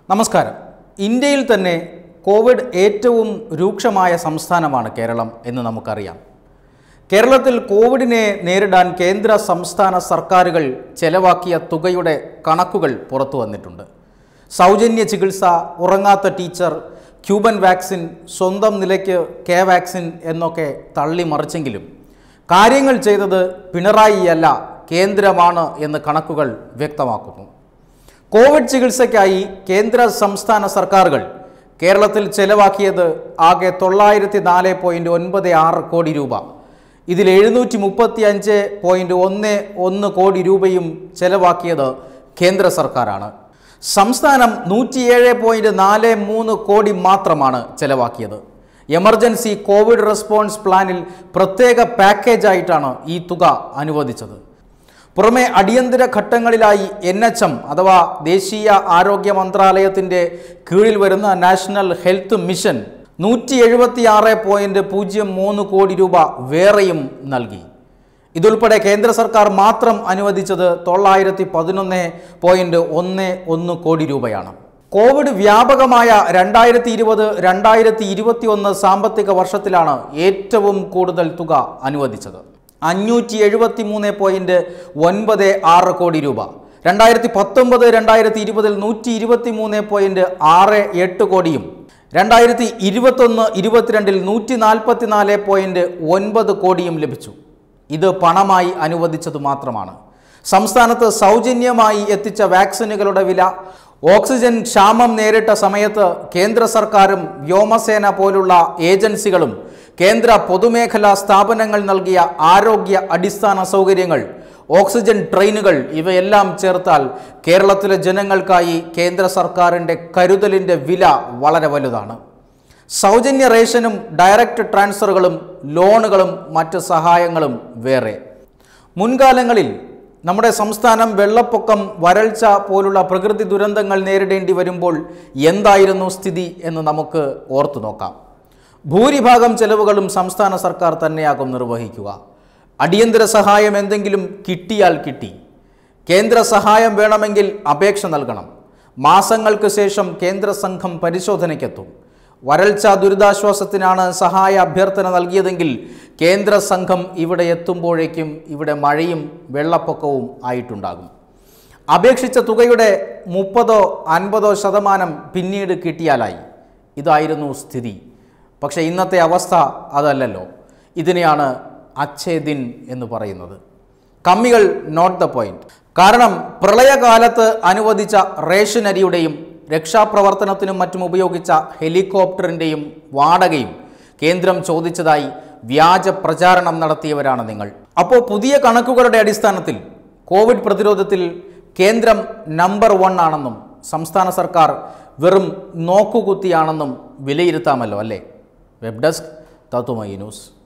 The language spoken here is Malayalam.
നമസ്കാരം ഇന്ത്യയിൽ തന്നെ കോവിഡ് ഏറ്റവും രൂക്ഷമായ സംസ്ഥാനമാണ് കേരളം എന്ന് നമുക്കറിയാം കേരളത്തിൽ കോവിഡിനെ നേരിടാൻ കേന്ദ്ര സംസ്ഥാന സർക്കാരുകൾ ചെലവാക്കിയ തുകയുടെ കണക്കുകൾ പുറത്തു വന്നിട്ടുണ്ട് സൗജന്യ ചികിത്സ ഉറങ്ങാത്ത ടീച്ചർ ക്യൂബൻ വാക്സിൻ സ്വന്തം നിലയ്ക്ക് കെ വാക്സിൻ എന്നൊക്കെ തള്ളിമറിച്ചെങ്കിലും കാര്യങ്ങൾ ചെയ്തത് പിണറായിയല്ല കേന്ദ്രമാണ് എന്ന് കണക്കുകൾ വ്യക്തമാക്കുന്നു കോവിഡ് ചികിത്സയ്ക്കായി കേന്ദ്ര സംസ്ഥാന സർക്കാരുകൾ കേരളത്തിൽ ചെലവാക്കിയത് ആകെ തൊള്ളായിരത്തി നാല് പോയിൻറ്റ് ഒൻപത് ആറ് കോടി രൂപ ഇതിൽ എഴുന്നൂറ്റി മുപ്പത്തി അഞ്ച് പോയിൻറ്റ് ഒന്ന് ഒന്ന് കോടി രൂപയും ചെലവാക്കിയത് കേന്ദ്ര സർക്കാരാണ് സംസ്ഥാനം നൂറ്റിയേഴ് പോയിൻറ്റ് നാല് മൂന്ന് കോടി മാത്രമാണ് ചെലവാക്കിയത് എമർജൻസി കോവിഡ് റെസ്പോൺസ് പ്ലാനിൽ പ്രത്യേക പാക്കേജായിട്ടാണ് ഈ തുക അനുവദിച്ചത് പുറമെ അടിയന്തര ഘട്ടങ്ങളിലായി എൻ എച്ച് എം അഥവാ ദേശീയ ആരോഗ്യ മന്ത്രാലയത്തിൻ്റെ കീഴിൽ വരുന്ന നാഷണൽ ഹെൽത്ത് മിഷൻ നൂറ്റി എഴുപത്തി ആറ് പോയിൻറ്റ് പൂജ്യം മൂന്ന് കോടി രൂപ വേറെയും നൽകി ഇതുൾപ്പെടെ കേന്ദ്ര സർക്കാർ മാത്രം അനുവദിച്ചത് തൊള്ളായിരത്തി പതിനൊന്ന് പോയിൻറ്റ് ഒന്ന് ഒന്ന് കോടി രൂപയാണ് കോവിഡ് വ്യാപകമായ രണ്ടായിരത്തി ഇരുപത് രണ്ടായിരത്തി ഇരുപത്തി ഒന്ന് സാമ്പത്തിക വർഷത്തിലാണ് ഏറ്റവും കൂടുതൽ തുക അനുവദിച്ചത് അഞ്ഞൂറ്റി എഴുപത്തി മൂന്ന് പോയിൻറ്റ് ഒൻപത് ആറ് കോടി രൂപ രണ്ടായിരത്തി പത്തൊമ്പത് രണ്ടായിരത്തി ഇരുപതിൽ നൂറ്റി ഇരുപത്തി മൂന്ന് പോയിൻറ്റ് ആറ് എട്ട് കോടിയും രണ്ടായിരത്തി ഇരുപത്തൊന്ന് ഇരുപത്തിരണ്ടിൽ നൂറ്റി നാൽപ്പത്തി നാല് പോയിൻറ്റ് ഒൻപത് കോടിയും ലഭിച്ചു ഇത് പണമായി അനുവദിച്ചത് മാത്രമാണ് സംസ്ഥാനത്ത് സൗജന്യമായി എത്തിച്ച വാക്സിനുകളുടെ വില ഓക്സിജൻ ക്ഷാമം നേരിട്ട സമയത്ത് കേന്ദ്ര സർക്കാരും വ്യോമസേന പോലുള്ള ഏജൻസികളും കേന്ദ്ര പൊതുമേഖലാ സ്ഥാപനങ്ങൾ നൽകിയ ആരോഗ്യ അടിസ്ഥാന സൗകര്യങ്ങൾ ഓക്സിജൻ ട്രെയിനുകൾ ഇവയെല്ലാം ചേർത്താൽ കേരളത്തിലെ ജനങ്ങൾക്കായി കേന്ദ്ര സർക്കാരിൻ്റെ കരുതലിൻ്റെ വില വളരെ വലുതാണ് സൗജന്യ റേഷനും ഡയറക്റ്റ് ട്രാൻസ്ഫറുകളും ലോണുകളും മറ്റ് സഹായങ്ങളും വേറെ മുൻകാലങ്ങളിൽ നമ്മുടെ സംസ്ഥാനം വെള്ളപ്പൊക്കം വരൾച്ച പോലുള്ള പ്രകൃതി ദുരന്തങ്ങൾ നേരിടേണ്ടി വരുമ്പോൾ എന്തായിരുന്നു സ്ഥിതി എന്ന് നമുക്ക് ഓർത്തു നോക്കാം ഭൂരിഭാഗം ചെലവുകളും സംസ്ഥാന സർക്കാർ തന്നെയാകും നിർവഹിക്കുക അടിയന്തര സഹായം എന്തെങ്കിലും കിട്ടിയാൽ കിട്ടി കേന്ദ്ര സഹായം വേണമെങ്കിൽ അപേക്ഷ നൽകണം മാസങ്ങൾക്ക് ശേഷം കേന്ദ്ര സംഘം പരിശോധനയ്ക്കെത്തും വരൾച്ച ദുരിതാശ്വാസത്തിനാണ് സഹായ അഭ്യർത്ഥന നൽകിയതെങ്കിൽ കേന്ദ്ര സംഘം ഇവിടെ എത്തുമ്പോഴേക്കും ഇവിടെ മഴയും വെള്ളപ്പൊക്കവും ആയിട്ടുണ്ടാകും അപേക്ഷിച്ച തുകയുടെ മുപ്പതോ അൻപതോ ശതമാനം പിന്നീട് കിട്ടിയാലായി ഇതായിരുന്നു സ്ഥിതി പക്ഷേ ഇന്നത്തെ അവസ്ഥ അതല്ലല്ലോ ഇതിനെയാണ് അച്ഛേദിൻ എന്ന് പറയുന്നത് കമ്മികൾ നോട്ട് ദ പോയിന്റ് കാരണം പ്രളയകാലത്ത് അനുവദിച്ച റേഷൻ അരിയുടെയും രക്ഷാപ്രവർത്തനത്തിനും മറ്റും ഉപയോഗിച്ച ഹെലികോപ്റ്ററിൻ്റെയും വാടകയും കേന്ദ്രം ചോദിച്ചതായി വ്യാജ പ്രചാരണം നടത്തിയവരാണ് നിങ്ങൾ അപ്പോൾ പുതിയ കണക്കുകളുടെ അടിസ്ഥാനത്തിൽ കോവിഡ് പ്രതിരോധത്തിൽ കേന്ദ്രം നമ്പർ വൺ ആണെന്നും സംസ്ഥാന സർക്കാർ വെറും നോക്കുകുത്തിയാണെന്നും വിലയിരുത്താമല്ലോ അല്ലേ വെബ് ഡെസ്ക് തത്തുമൈ ന്യൂസ്